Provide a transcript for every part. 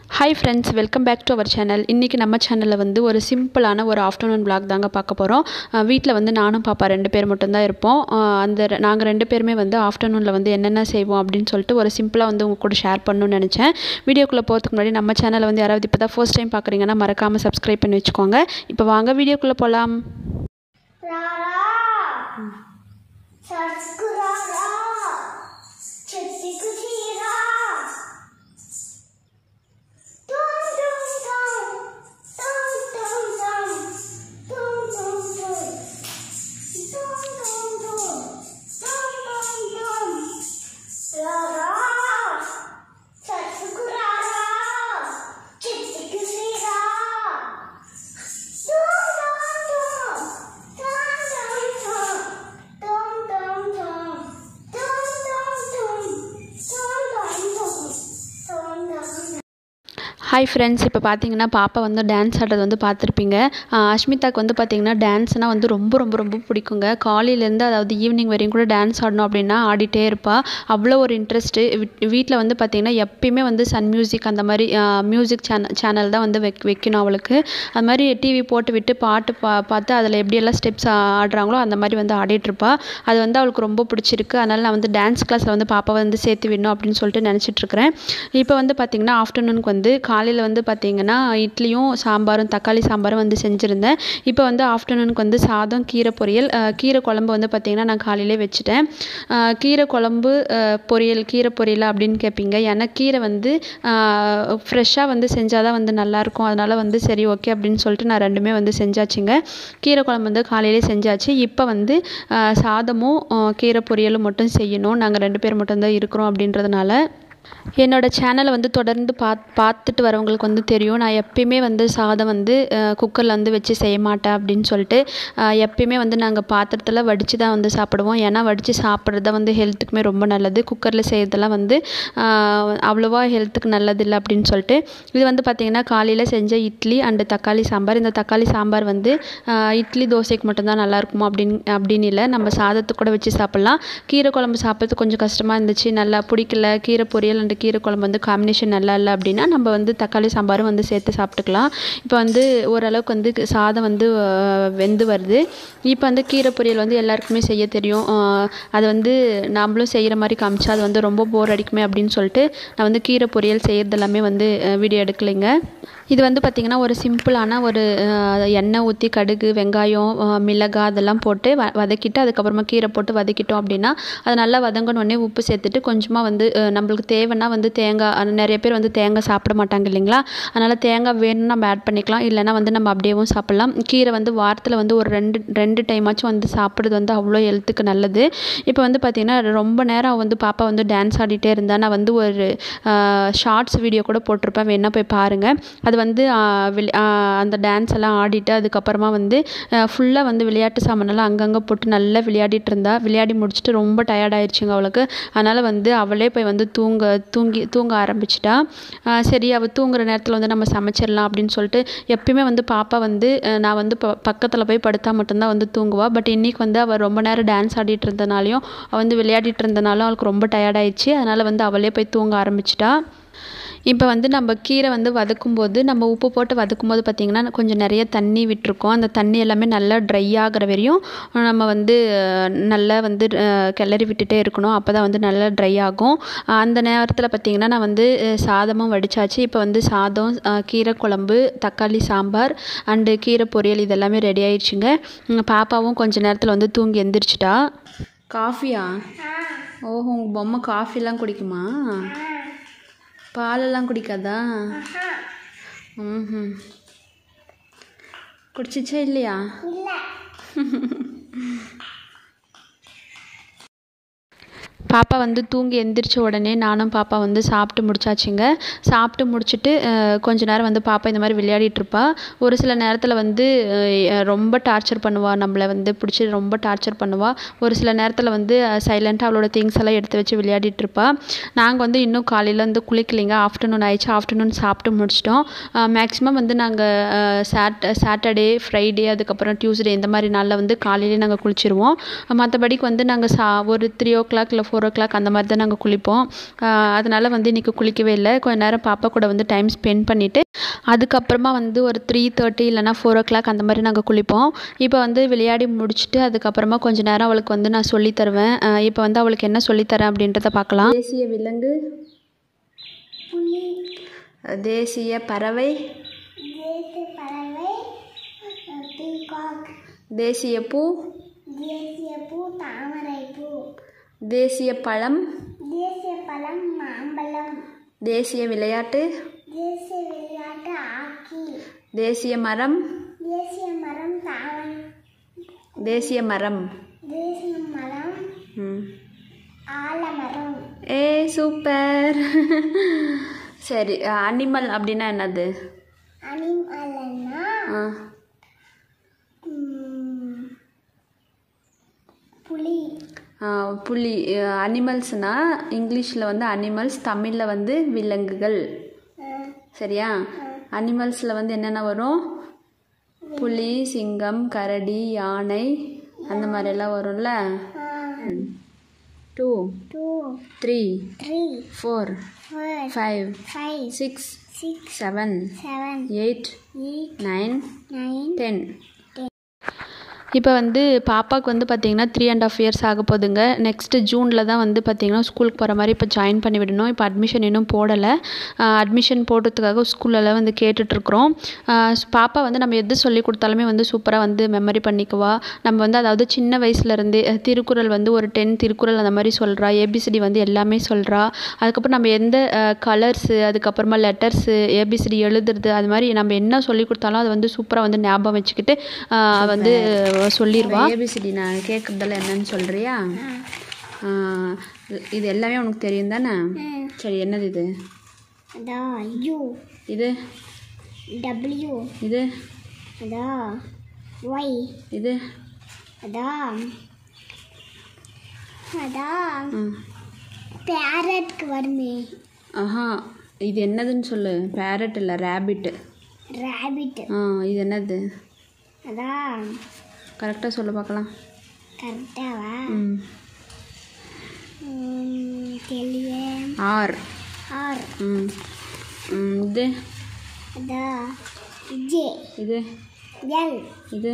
Hi friends welcome back to our channel இன்றைக்கி நம்ம சேனலில் வந்து ஒரு சிம்பிளான ஒரு ஆஃப்டர்நூன் vlog தாங்க பார்க்க போகிறோம் வீட்டில் வந்து நானும் பாப்பா ரெண்டு பேர் மட்டும்தான் இருப்போம் அஹ் அந்த நாங்கள் ரெண்டு பேருமே வந்து ஆஃப்டர்நூனில் வந்து என்னென்ன செய்வோம் அப்படின்னு சொல்லிட்டு ஒரு சிம்பிளாக வந்து உங்கள் கூட ஷேர் பண்ணணும்னு நினச்சேன் வீடியோக்குள்ளே போகிறதுக்கு முன்னாடி நம்ம சேனலை வந்து யாராவது இப்போ தான் ஃபர்ஸ்ட் டைம் பார்க்குறீங்கன்னா மறக்காமல் சப்ஸ்கிரைப் பண்ணி வச்சுக்கோங்க இப்போ வாங்க வீடியோக்குள்ளே போகலாம் 라라 자스쿠라라 제티쿠티라 뚱뚱뚱 뚱뚱뚱 뚱뚱뚱 뚱뚱뚱 라라 자스쿠라라 제티쿠티라 ஹாய் ஃப்ரெண்ட்ஸ் இப்போ பார்த்தீங்கன்னா பாப்பா வந்து டான்ஸ் ஆடுறது வந்து பார்த்துருப்பீங்க ஆஹ் அஷ்மிதாக்கு வந்து பார்த்தீங்கன்னா டான்ஸ்னால் வந்து ரொம்ப ரொம்ப ரொம்ப பிடிக்குங்க காலையிலேருந்து அதாவது ஈவினிங் வரையும் கூட டான்ஸ் ஆடணும் அப்படின்னா ஆடிட்டே இருப்பாள் அவ்வளோ ஒரு இன்ட்ரெஸ்ட்டு வீட்டில் வந்து பார்த்தீங்கன்னா எப்பயுமே வந்து சன் மியூசிக் அந்த மாதிரி மியூசிக் சேனல் சேனல் தான் வந்து வைக் வைக்கணும் அவளுக்கு அது மாதிரி டிவி போட்டு விட்டு பாட்டு பா பார்த்து அதில் எப்படியெல்லாம் ஸ்டெப்ஸ் ஆடுறாங்களோ அந்த மாதிரி வந்து ஆடிட்டுருப்பா அது வந்து அவளுக்கு ரொம்ப பிடிச்சிருக்கு அதனால் நான் வந்து டான்ஸ் கிளாஸில் வந்து பாப்பாவை வந்து சேர்த்து விடணும் அப்படின்னு சொல்லிட்டு நினச்சிட்ருக்கிறேன் இப்போ வந்து பார்த்திங்கன்னா ஆஃப்டர்நூனுக்கு வந்து காலையில் வந்து பார்த்திங்கன்னா இட்லியும் சாம்பாரும் தக்காளி சாம்பாரும் வந்து செஞ்சுருந்தேன் இப்போ வந்து ஆஃப்டர்நூனுக்கு வந்து சாதம் கீரை பொரியல் அஹ், கீரை குழம்பு வந்து பார்த்திங்கன்னா நான் காலையிலே வச்சுட்டேன் அஹ், கீரை குழம்பு அஹ், பொரியல் கீரை பொரியல் அப்படின்னு கேட்பீங்க ஏன்னா கீரை வந்து ஃப்ரெஷ்ஷாக வந்து செஞ்சால் தான் வந்து நல்லாயிருக்கும் அதனால் வந்து சரி ஓகே அப்படின்னு சொல்லிட்டு நான் ரெண்டுமே வந்து செஞ்சாச்சுங்க கீரை குழம்பு வந்து காலையிலே செஞ்சாச்சு இப்போ வந்து அஹ், சாதமும் அஹ், கீரை பொரியலும் மட்டும் செய்யணும் நாங்கள் ரெண்டு பேர் மட்டும்தான் இருக்கிறோம் அப்படின்றதுனால என்னோட சேனலை வந்து தொடர்ந்து பாத் பார்த்துட்டு வரவங்களுக்கு வந்து தெரியும் நான் எப்பயுமே வந்து சாதம் வந்து குக்கரில் வந்து வச்சு செய்ய மாட்டேன் அப்படின்னு சொல்லிட்டு அஹ், எப்பயுமே வந்து நாங்கள் பாத்திரத்தில் வடித்து தான் வந்து சாப்பிடுவோம் ஏன்னா வடித்து சாப்பிட்றது தான் வந்து ஹெல்த்துக்குமே ரொம்ப நல்லது குக்கரில் செய்கிறதெல்லாம் வந்து அஹ், அவ்வளோவா ஹெல்த்துக்கு நல்லதில்லை அப்படின்னு சொல்லிட்டு இது வந்து பார்த்திங்கன்னா காலையில் செஞ்ச இட்லி அண்டு தக்காளி சாம்பார் இந்த தக்காளி சாம்பார் வந்து அஹ், இட்லி தோசைக்கு மட்டும்தான் நல்லா இருக்குமா அப்படின்னு அப்படின்னு இல்லை நம்ம சாதத்துக்கு கூட வச்சு சாப்பிட்லாம் கீரை குழம்பு சாப்பிட்றது கொஞ்சம் கஷ்டமாக இருந்துச்சு நல்லா பிடிக்கல கீரை பொரியல் அண்டு கீரை குழம்பு வந்து காம்பினேஷன் நல்லா இல்லை அப்படின்னா நம்ம வந்து தக்காளி சாம்பாரும் வந்து சேர்த்து சாப்பிட்டுக்கலாம் இப்போ வந்து ஓரளவுக்கு வந்து சாதம் வந்து அஹ், வெந்து வருது இப்போ வந்து கீரை பொரியல் வந்து எல்லாருக்குமே செய்ய தெரியும் அஹ், அது வந்து நம்மளும் செய்கிற மாதிரி காமிச்சா அது வந்து ரொம்ப போர் அடிக்குமே அப்படின்னு சொல்லிட்டு நான் வந்து கீரை பொரியல் செய்கிறது எல்லாமே வந்து வீடியோ எடுக்கலைங்க இது வந்து பார்த்திங்கன்னா ஒரு சிம்பிளான ஒரு அஹ், எண்ணெய் ஊற்றி கடுகு வெங்காயம் அஹ், மிளகாய் அதெல்லாம் போட்டு வ வதக்கிட்டு அதுக்கப்புறமா கீரை போட்டு வதக்கிட்டோம் அப்படின்னா அது நல்லா வதங்கினோடனே உப்பு சேர்த்துட்டு கொஞ்சமாக வந்து அஹ், நம்மளுக்கு தேவைன்னா வந்து தேங்காய் அஹ், நிறைய பேர் வந்து தேங்காய் சாப்பிட மாட்டாங்க இல்லைங்களா அதனால் தேங்காய் வேணும்னா நம்ம ஆட் பண்ணிக்கலாம் இல்லைன்னா வந்து நம்ம அப்படியேவும் சாப்பிட்லாம் கீரை வந்து வாரத்தில் வந்து ஒரு ரெண்டு ரெண்டு டைமாச்சும் வந்து சாப்பிட்றது வந்து அவ்வளோ ஹெல்த்துக்கு நல்லது இப்போ வந்து பார்த்திங்கன்னா ரொம்ப நேரம் வந்து பாப்பா வந்து டான்ஸ் ஆடிட்டே இருந்தா நான் வந்து ஒரு ஷார்ட்ஸ் வீடியோ கூட போட்டிருப்பேன் வேணா போய் பாருங்கள் அது வந்து ஆஹ் விளை- ஆஹ் அந்த டான்ஸ் எல்லாம் ஆடிட்டு அதுக்கப்புறமா வந்து ஃபுல்லாக வந்து விளையாட்டு சாமானெல்லாம் அங்கங்கே போட்டு நல்லா விளையாடிட்டு இருந்தா விளையாடி முடிச்சுட்டு ரொம்ப டயர்ட் ஆயிடுச்சுங்க அவளுக்கு அதனால் வந்து அவளே போய் வந்து தூங்க தூங்கி தூங்க ஆரம்பிச்சிட்டா ஆஹ் சரி அவள் தூங்குற நேரத்தில் வந்து நம்ம சமைச்சிடலாம் அப்படின்னு சொல்லிட்டு எப்பயுமே வந்து பாப்பா வந்து அஹ் நான் வந்து ப பக்கத்தில் போய் படுத்தா மட்டும்தான் வந்து தூங்குவா பட் இன்னைக்கு வந்து அவள் ரொம்ப நேரம் டான்ஸ் ஆடிட்டு இருந்தனாலையும் அவள் வந்து விளையாடிட்டு இருந்தனாலும் அவளுக்கு ரொம்ப டயர்ட் ஆயிடுச்சு அதனால் வந்து அவளே போய் தூங்க ஆரம்பிச்சிட்டா இப்போ வந்து நம்ம கீரை வந்து வதக்கும்போது நம்ம உப்பு போட்டு வதக்கும்போது பார்த்திங்கன்னா கொஞ்சம் நிறைய தண்ணி விட்டுருக்கோம் அந்த தண்ணி எல்லாமே நல்லா ட்ரை ஆகிற வரையும் நம்ம வந்து அஹ், நல்லா வந்து அஹ், கிளறி விட்டுட்டே இருக்கணும் அப்போ தான் வந்து நல்லா ட்ரை ஆகும் அஹ், அந்த நேரத்தில் பார்த்திங்கன்னா நான் வந்து அஹ், சாதமும் வடித்தாச்சு இப்போ வந்து சாதம் அஹ், கீரை குழம்பு தக்காளி சாம்பார் அண்டு கீரை பொரியல் இதெல்லாமே ரெடி ஆயிடுச்சுங்க உம், பாப்பாவும் கொஞ்ச நேரத்தில் வந்து தூங்கி எந்திரிச்சிட்டா காஃபியா ஓஹோ உங்கள் பொம்மை காஃபிலாம் குடிக்குமா பாலெல்லாம் குடிக்காதா ம் குடிச்சிச்சா இல்லையா பாப்பா வந்து தூங்கி எந்திரிச்ச உடனே நானும் பாப்பா வந்து சாப்பிட்டு முடிச்சாச்சுங்க சாப்பிட்டு முடிச்சுட்டு அஹ், கொஞ்ச நேரம் வந்து பாப்பா இந்த மாதிரி விளையாடிட்டு இருப்பா ஒரு சில நேரத்தில் வந்து அஹ், ரொம்ப டார்ச்சர் பண்ணுவா நம்மளை வந்து பிடிச்சி ரொம்ப டார்ச்சர் பண்ணுவா ஒரு சில நேரத்தில் வந்து சைலண்ட்டாக அவளோட திங்ஸ் எல்லாம் எடுத்து வச்சு விளையாடிட்டு இருப்பா நாங்கள் வந்து இன்னும் காலையில் வந்து குளிக்கலைங்க ஆஃப்டர்நூன் ஆயிடுச்சு ஆஃப்டர்நூன் சாப்பிட்டு முடிச்சிட்டோம் மேக்ஸிமம் வந்து நாங்கள் சாட் சாட்டர்டே ஃப்ரைடே அதுக்கப்புறம் டியூஸ்டே இந்த மாதிரி நாளில் வந்து காலையிலே நாங்கள் குளிச்சிருவோம் மற்றபடிக்கு வந்து நாங்கள் சா ஒரு த்ரீ ஓ கிளாக் இல்லை ஃபோர் ஃபோர் ஓ கிளாக் அந்த மாதிரி தான் நாங்கள் குளிப்போம் அதனால் வந்து இன்றைக்கி குளிக்கவே இல்லை கொஞ்ச நேரம் பாப்பா கூட வந்து டைம் ஸ்பெண்ட் பண்ணிவிட்டு அதுக்கப்புறமா வந்து ஒரு த்ரீ தேர்ட்டி இல்லைனா ஃபோர் ஓ கிளாக் அந்த மாதிரி நாங்கள் குளிப்போம் இப்போ வந்து விளையாடி முடிச்சுட்டு அதுக்கப்புறமா கொஞ்ச நேரம் அவளுக்கு வந்து நான் சொல்லித் தருவேன் அஹ் இப்போ வந்து அவளுக்கு என்ன சொல்லித்தரேன் அப்படின்றத பார்க்கலாம் தேசிய விலங்கு புலி தேசிய பறவை தேசிய பறவை பீகாக் தேசிய பூ தேசிய பூ தாமரை பூ தேசிய பழம் தேசிய பழம் மாம்பழம் தேசிய விளையாட்டு தேசிய விளையாட்டு ஹாக்கி தேசிய மரம் தேசிய மரம் தாவரை தேசிய மரம் தேசிய மரம் ம் ஆலமரம் ஏ சூப்பர் சரி அனிமல் அப்படின்னா என்னது அனிமல்னா ஆ ம், புலி ஆ, புலி அனிமல்ஸ்னால் இங்கிலீஷில் வந்து அனிமல்ஸ் தமிழில் வந்து விலங்குகள் அஹ், சரியா அனிமல்ஸில் வந்து என்னென்ன வரும் புலி சிங்கம் கரடி யானை அந்த மாதிரியெல்லாம் வரும்ல ah, two two three three four four five five six six seven seven eight eight nine nine ten இப்போ வந்து பாப்பாவுக்கு வந்து பார்த்திங்கன்னா த்ரீ அண்ட் ஆஃப் இயர்ஸ் ஆக போகுதுங்க நெக்ஸ்ட்டு ஜூனில் தான் வந்து பார்த்திங்கன்னா ஸ்கூலுக்கு போகிற மாதிரி இப்போ ஜாயின் பண்ணி விடணும் இப்போ அட்மிஷன் இன்னும் போடலை அட்மிஷன் போடுறதுக்காக ஸ்கூல்லலாம் வந்து கேட்டுட்ருக்குறோம் பாப்பா வந்து நம்ம எது சொல்லி கொடுத்தாலுமே வந்து சூப்பராக வந்து மெமரி பண்ணிக்குவா நம்ம வந்து அதாவது சின்ன வயசுலேருந்தே திருக்குறள் வந்து ஒரு டென் திருக்குறள் அந்த மாதிரி சொல்கிறா ஏபிசிடி வந்து எல்லாமே சொல்கிறா அதுக்கப்புறம் நம்ம எந்த கலர்ஸு அதுக்கப்புறமா லெட்டர்ஸு ஏபிசிடி எழுதுறது அது மாதிரி நம்ம என்ன சொல்லி கொடுத்தாலும் அதை வந்து சூப்பராக வந்து ஞாபகம் வச்சுக்கிட்டு ஆஹ் வந்து சொல்லிடுவா ஏபிசிடி நான் கேட்குறதெல்லாம் என்னன்னு சொல்கிறியா இது எல்லாமே உனக்கு தெரியும் தானே சரி என்னது இது அதான் யூ இது டபிள்யூ இது அதான் ஒய் இது அதான் அதான் ம். பேரட்க்கு வருமே ஆஹா இது என்னதுன்னு சொல்லு பேரட் இல்லை ரேபிட்டு ரேபிட் ஆ இது என்னது அதான் கரெக்டாக சொல்லு பார்க்கலாம் கரெக்டாவா ம் தெளிய ஆர் ஆர் ம் ம், இது அதான் ஜே இது எல் இது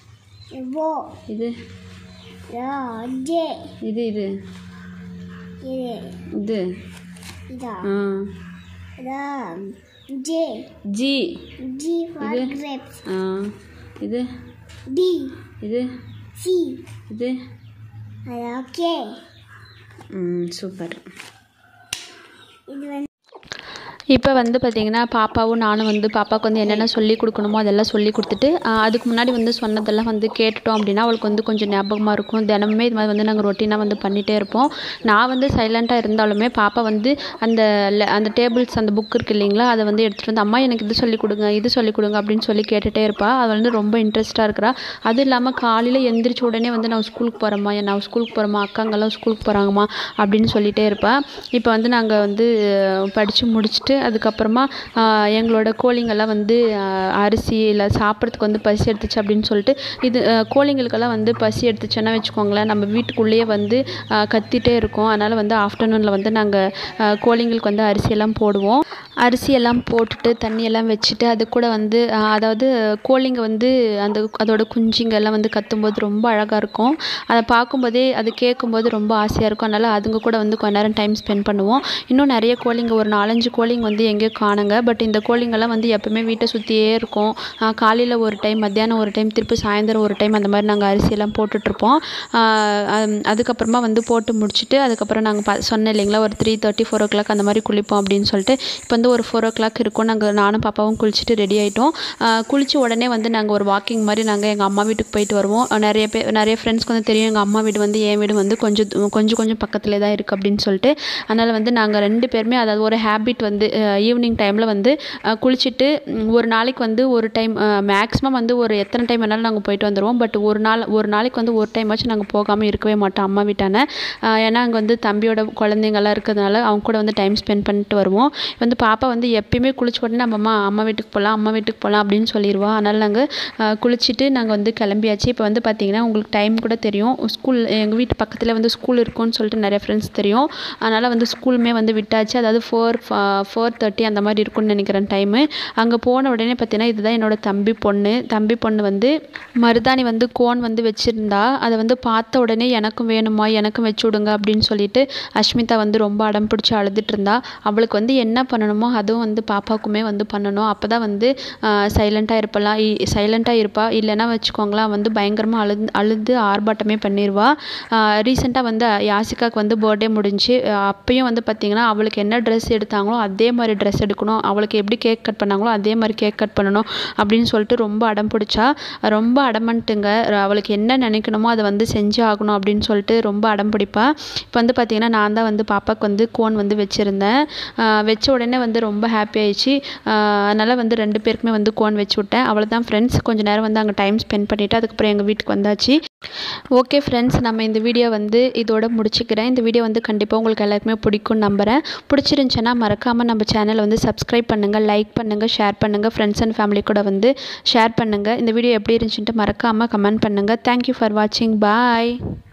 ஓ இது ஜே இது இது இது இது இதா ஆ அதான் ஜே ஜி ஜி ஃபார் இது? கிரேப்ஸ் ஆ இது டி இது சி இது அதான் கே ம் சூப்பர் இது வந்து இப்போ வந்து பார்த்திங்கன்னா பாப்பாவும் நானும் வந்து பாப்பாவுக்கு வந்து என்னென்ன சொல்லி கொடுக்கணுமோ அதெல்லாம் சொல்லி கொடுத்துட்டு ஆஹ் அதுக்கு முன்னாடி வந்து சொன்னதெல்லாம் வந்து கேட்டுட்டோம் அப்படின்னா அவளுக்கு வந்து கொஞ்சம் ஞாபகமாக இருக்கும் தினமுமே இது மாதிரி வந்து நாங்கள் ரொட்டீனாக வந்து பண்ணிகிட்டே இருப்போம் நான் வந்து சைலண்ட்டாக இருந்தாலுமே பாப்பா வந்து அந்த le- அந்த டேபிள்ஸ் அந்த புக் இருக்கு இல்லைங்களா அதை வந்து எடுத்துகிட்டு வந்து அம்மா எனக்கு இது சொல்லி கொடுங்க இது சொல்லி கொடுங்க அப்படின்னு சொல்லி கேட்டுகிட்டே இருப்பாள் அவள் வந்து ரொம்ப இன்ட்ரெஸ்ட்டாக இருக்கிறா அதுவும் இல்லாமல் காலையில் எந்திரிச்ச உடனே வந்து நான் ஸ்கூலுக்கு போகிறேம்மா நான் ஸ்கூலுக்கு போகிறேம்மா அக்காங்கெல்லாம் ஸ்கூலுக்கு போகிறாங்கம்மா அப்படின்னு சொல்லிகிட்டே இருப்பாள் இப்போ வந்து நாங்கள் வந்து படித்து முடிச்சுட்டு அதுக்கப்புறமா ஆஹ், எங்களோட கோழிங்கெல்லாம் வந்து ஆஹ், அரிசி இல்லை சாப்பிட்றதுக்கு வந்து பசி எடுத்துச்சு அப்படின்னு சொல்லிட்டு இது ஆஹ், கோழிங்களுக்கெல்லாம் வந்து பசி எடுத்துச்சுன்னா வச்சுக்கோங்களேன் நம்ம வீட்டுக்குள்ளேயே வந்து ஆஹ், கத்திட்டே இருக்கும் அதனால் வந்து ஆஃப்டர்நூனில் வந்து நாங்கள் கோழிங்களுக்கு வந்து அரிசியெல்லாம் போடுவோம் அரிசியெல்லாம் போட்டுட்டு தண்ணியெல்லாம் வச்சுட்டு அது கூட வந்து ஆஹ், அதாவது கோழிங்க வந்து அந்த அதோட குஞ்சுங்க எல்லாம் வந்து கத்தும்போது ரொம்ப அழகாக இருக்கும் அதை பார்க்கும்போதே அது கேட்கும்போது ரொம்ப ஆசையாக இருக்கும் அதனால் அதுங்க கூட வந்து கொஞ்ச நேரம் டைம் ஸ்பெண்ட் பண்ணுவோம் இன்னும் நிறைய கோழிங்க ஒரு நாலஞ்சு கோழிங்க வந்து எங்கேயோ காணுங்க பட் இந்த கோழிங்கெல்லாம் வந்து எப்பவுமே வீட்டை சுற்றியே இருக்கும் காலையில் ஒரு டைம் மத்தியானம் ஒரு டைம் திருப்பி சாயந்தரம் ஒரு டைம் அந்த மாதிரி நாங்கள் அரிசியெல்லாம் போட்டுட்ருப்போம் அதுக்கப்புறமா வந்து போட்டு முடிச்சுட்டு அதுக்கப்புறம் நாங்கள் ப சொன்னேன் இல்லைங்களா ஒரு three thirty four o'clock அந்த மாதிரி குளிப்போம் அப்படின்னு சொல்லிட்டு இப்போ வந்து ஒரு ஃபோர் ஓ கிளாக் இருக்கும் நாங்கள் நானும் பாப்பாவும் குளிச்சுட்டு ரெடி ஆகிட்டோம் குளிச்ச உடனே வந்து நாங்கள் ஒரு வாக்கிங் மாதிரி நாங்கள் எங்கள் அம்மா வீட்டுக்கு போயிட்டு வருவோம் அஹ் நிறைய பேர் நிறைய ஃப்ரெண்ட்ஸ்க்கு வந்து தெரியும் எங்கள் அம்மா வீடு வந்து என் வீடு வந்து கொஞ்சம் தூ- கொஞ்சம் கொஞ்சம் பக்கத்தில் தான் இருக்குது அப்படின்னு சொல்லிட்டு அதனால் வந்து நாங்கள் ரெண்டு பேருமே அதாவது ஒரு ஹேபிட் வந்து ஈவினிங் டைமில் வந்து அஹ், குளிச்சுட்டு ம், ஒரு நாளைக்கு வந்து ஒரு டைம் மேக்ஸிமம் வந்து ஒரு எத்தனை டைம் வேணாலும் நாங்கள் போயிட்டு வந்துடுவோம் பட் ஒரு நாள் ஒரு நாளைக்கு வந்து ஒரு டைம் வச்சு நாங்கள் போகாமல் இருக்கவே மாட்டோம் அம்மா வீட்டான அஹ், ஏன்னா அங்கே வந்து தம்பியோட குழந்தைங்கள்லாம் இருக்கிறதுனால அவங்க கூட வந்து டைம் ஸ்பெண்ட் பண்ணிட்டு வருவோம் வந்து பாப்பா வந்து எப்பயுமே குளிச்ச உடனே நம்ம அம்மா அம்மா வீட்டுக்கு போகலாம் அம்மா வீட்டுக்கு போகலாம் அப்படின்னு சொல்லிடுவா அதனால் நாங்கள் குளிச்சுட்டு நாங்கள் வந்து கிளம்பியாச்சு இப்போ வந்து பார்த்திங்கன்னா உங்களுக்கு டைம் கூட தெரியும் ஸ்கூல் எங்கள் வீட்டு பக்கத்தில் வந்து ஸ்கூல் இருக்கும்னு சொல்லிட்டு நிறைய ஃப்ரெண்ட்ஸ் தெரியும் அதனால் வந்து ஸ்கூலுமே வந்து விட்டாச்சு அதாவது ஃபோர் ஃபோர் தேர்ட்டி அந்த மாதிரி இருக்கும்னு நினைக்கிறேன் டைமு அங்கே போன உடனே பார்த்தீங்கன்னா இதுதான் என்னோட தம்பி பொண்ணு தம்பி பொண்ணு வந்து மருதாணி வந்து கோன் வந்து வச்சுருந்தா அதை வந்து பார்த்த உடனே எனக்கும் வேணுமா எனக்கும் வச்சு விடுங்க அப்படின்னு சொல்லிட்டு அஷ்மிதா வந்து ரொம்ப அடம் பிடிச்சி அழுதுட்டு இருந்தா அவளுக்கு வந்து என்ன பண்ணணுமோ அதுவும் வந்து பாப்பாவுக்குமே வந்து பண்ணணும் அப்போ தான் வந்து சைலண்ட்டாக இருப்பலாம் சைலண்ட்டாக இருப்பா இல்லைன்னா வச்சுக்கோங்களேன் வந்து பயங்கரமாக அழுது அழுது ஆர்ப்பாட்டமே பண்ணிடுவா ரீசெண்டாக வந்து யாசிகாவுக்கு வந்து பர்த்டே முடிஞ்சு அஹ் அப்பயும் வந்து பார்த்திங்கன்னா அவளுக்கு என்ன ட்ரெஸ் எடுத்தாங்களோ அதே மாதிரி ட்ரெஸ் எடுக்கணும் அவளுக்கு எப்படி கேக் கட் பண்ணாங்களோ அதே மாதிரி கேக் கட் பண்ணணும் அப்படின்னு சொல்லிட்டு ரொம்ப அடம் பிடிச்சா ரொம்ப அடமன்ட்டுங்க அவளுக்கு என்ன நினைக்கணுமோ அதை வந்து செஞ்சு ஆகணும் அப்படின்னு சொல்லிட்டு ரொம்ப அடம் பிடிப்பா இப்போ வந்து பார்த்திங்கன்னா நான் தான் வந்து பாப்பாவுக்கு வந்து கோன் வந்து வச்சுருந்தேன் வச்ச உடனே வந்து ரொம்ப ஹாப்பி ஆயிடுச்சு அதனால் வந்து ரெண்டு பேருக்குமே வந்து கோன் வச்சு விட்டேன் அவ்வளோதான் ஃப்ரெண்ட்ஸ் கொஞ்சம் நேரம் வந்து அங்கே டைம் ஸ்பெண்ட் பண்ணிவிட்டு அதுக்கப்புறம் எங்கள் வீட்டுக்கு வந்தாச்சு ஓகே ஃப்ரெண்ட்ஸ் நம்ம இந்த வீடியோ வந்து இதோட முடிச்சுக்கிறேன் இந்த வீடியோ வந்து கண்டிப்பாக உங்களுக்கு எல்லாருக்குமே பிடிக்கும்னு நம்புகிறேன் பிடிச்சிருந்துச்சுன்னா மறக்காமல் நம்ம சேனலை வந்து சப்ஸ்கிரைப் பண்ணுங்கள் லைக் பண்ணுங்கள் ஷேர் பண்ணுங்கள் ஃப்ரெண்ட்ஸ் அண்ட் ஃபேமிலி கூட வந்து ஷேர் பண்ணுங்கள் இந்த வீடியோ எப்படி இருந்துச்சுன்ட்டு மறக்காமல் கமெண்ட் பண்ணுங்கள் தேங்க்யூ ஃபார் வாட்சிங் பாய்